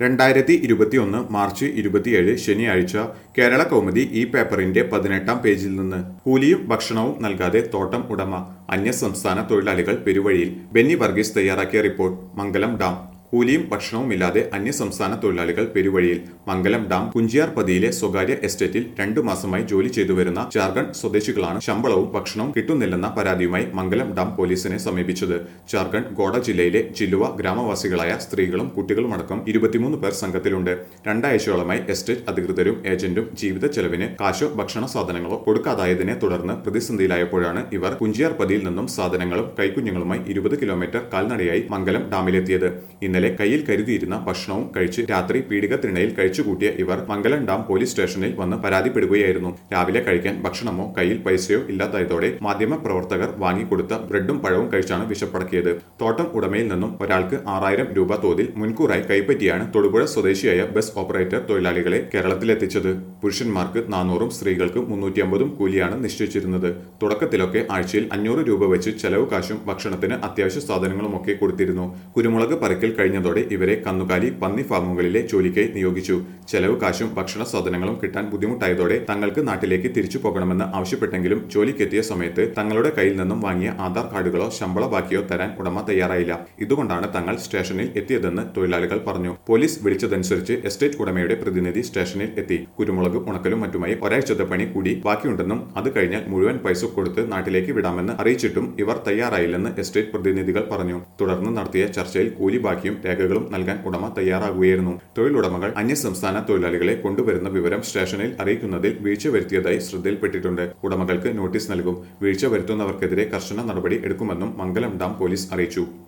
രണ്ടായിരത്തി ഇരുപത്തിയൊന്ന് മാർച്ച് ഇരുപത്തിയേഴ് ശനിയാഴ്ച കേരള കൗമുദി ഈ പേപ്പറിന്റെ പതിനെട്ടാം പേജിൽ നിന്ന് കൂലിയും ഭക്ഷണവും നൽകാതെ തോട്ടം ഉടമ അന്യസംസ്ഥാന തൊഴിലാളികൾ പെരുവഴിയിൽ ബെന്നി വർഗീസ് തയ്യാറാക്കിയ റിപ്പോർട്ട് മംഗലം ഡാം കൂലിയും ഭക്ഷണവുമില്ലാതെ അന്യസംസ്ഥാന തൊഴിലാളികൾ പെരുവഴിയിൽ മംഗലം ഡാം കുഞ്ചിയാർപതിയിലെ സ്വകാര്യ എസ്റ്റേറ്റിൽ രണ്ടു മാസമായി ജോലി ചെയ്തു വരുന്ന ജാർഖണ്ഡ് സ്വദേശികളാണ് ശമ്പളവും ഭക്ഷണവും കിട്ടുന്നില്ലെന്ന പരാതിയുമായി മംഗലം ഡാം പോലീസിനെ സമീപിച്ചത് ജാർഖണ്ഡ് ഗോഡ ജില്ലയിലെ ജില്ലുവ ഗ്രാമവാസികളായ സ്ത്രീകളും കുട്ടികളുമടക്കം ഇരുപത്തിമൂന്ന് പേർ സംഘത്തിലുണ്ട് രണ്ടാഴ്ചയോളമായി എസ്റ്റേറ്റ് അധികൃതരും ഏജന്റും ജീവിത ചെലവിന് കാശോ ഭക്ഷണ സാധനങ്ങളോ കൊടുക്കാതായതിനെ തുടർന്ന് പ്രതിസന്ധിയിലായപ്പോഴാണ് ഇവർ കുഞ്ചിയാർപതിയിൽ നിന്നും സാധനങ്ങളും കൈക്കുഞ്ഞുങ്ങളുമായി ഇരുപത് കിലോമീറ്റർ കാൽനടയായി മംഗലം ഡാമിലെത്തിയത് ഇന്നലെ കയ്യിൽ കരുതിയിരുന്ന ഭക്ഷണവും കഴിച്ച് രാത്രി പീഡിക തിണ്ണയിൽ കഴിച്ചുകൂട്ടിയ ഇവർ മംഗലം ഡാം പോലീസ് സ്റ്റേഷനിൽ വന്ന് പരാതിപ്പെടുകയായിരുന്നു രാവിലെ കഴിക്കാൻ ഭക്ഷണമോ കയ്യിൽ പൈസയോ ഇല്ലാതായതോടെ മാധ്യമ പ്രവർത്തകർ വാങ്ങിക്കൊടുത്ത ബ്രെഡും പഴവും കഴിച്ചാണ് വിശപ്പടക്കിയത് തോട്ടം ഉടമയിൽ നിന്നും ഒരാൾക്ക് ആറായിരം രൂപ തോതിൽ മുൻകൂറായി കൈപ്പറ്റിയാണ് തൊടുപുഴ സ്വദേശിയായ ബസ് ഓപ്പറേറ്റർ തൊഴിലാളികളെ കേരളത്തിലെത്തിച്ചത് പുരുഷന്മാർക്ക് നാനൂറും സ്ത്രീകൾക്ക് മുന്നൂറ്റി അമ്പതും കൂലിയാണ് നിശ്ചയിച്ചിരുന്നത് തുടക്കത്തിലൊക്കെ ആഴ്ചയിൽ അഞ്ഞൂറ് രൂപ വെച്ച് ചെലവ് കാശും ഭക്ഷണത്തിന് അത്യാവശ്യ സാധനങ്ങളുമൊക്കെ കൊടുത്തിരുന്നു കുരുമുളക് പറിക്കൽ കഴിഞ്ഞതോടെ ഇവരെ കന്നുകാലി പന്നി ഫാമുകളിലെ ജോലിക്കായി നിയോഗിച്ചു ചെലവ് കാശും ഭക്ഷണ സാധനങ്ങളും കിട്ടാൻ ബുദ്ധിമുട്ടായതോടെ തങ്ങൾക്ക് നാട്ടിലേക്ക് തിരിച്ചു പോകണമെന്ന് ആവശ്യപ്പെട്ടെങ്കിലും ജോലിക്കെത്തിയ സമയത്ത് തങ്ങളുടെ കയ്യിൽ നിന്നും വാങ്ങിയ ആധാർ കാർഡുകളോ ശമ്പള ബാക്കിയോ തരാൻ ഉടമ തയ്യാറായില്ല ഇതുകൊണ്ടാണ് തങ്ങൾ സ്റ്റേഷനിൽ എത്തിയതെന്ന് തൊഴിലാളികൾ പറഞ്ഞു പോലീസ് വിളിച്ചതനുസരിച്ച് എസ്റ്റേറ്റ് ഉടമയുടെ പ്രതിനിധി സ്റ്റേഷനിൽ എത്തി കുരുമുളക് ഉണക്കലും മറ്റുമായി ഒരാഴ്ചത്തെ പണി കൂടി ബാക്കിയുണ്ടെന്നും അത് കഴിഞ്ഞാൽ മുഴുവൻ പൈസ കൊടുത്ത് നാട്ടിലേക്ക് വിടാമെന്ന് അറിയിച്ചിട്ടും ഇവർ തയ്യാറായില്ലെന്ന് എസ്റ്റേറ്റ് പ്രതിനിധികൾ പറഞ്ഞു തുടർന്ന് നടത്തിയ ചർച്ചയിൽ കൂലി ബാക്കിയും രേഖകളും നൽകാൻ ഉടമ തയ്യാറാകുകയായിരുന്നു തൊഴിലുടമകൾ അന്യസംസ്ഥാന തൊഴിലാളികളെ കൊണ്ടുവരുന്ന വിവരം സ്റ്റേഷനിൽ അറിയിക്കുന്നതിൽ വീഴ്ച വരുത്തിയതായി ശ്രദ്ധയിൽപ്പെട്ടിട്ടുണ്ട് ഉടമകൾക്ക് നോട്ടീസ് നൽകും വീഴ്ച വരുത്തുന്നവർക്കെതിരെ കർശന നടപടി എടുക്കുമെന്നും മംഗലം ഡാം പോലീസ് അറിയിച്ചു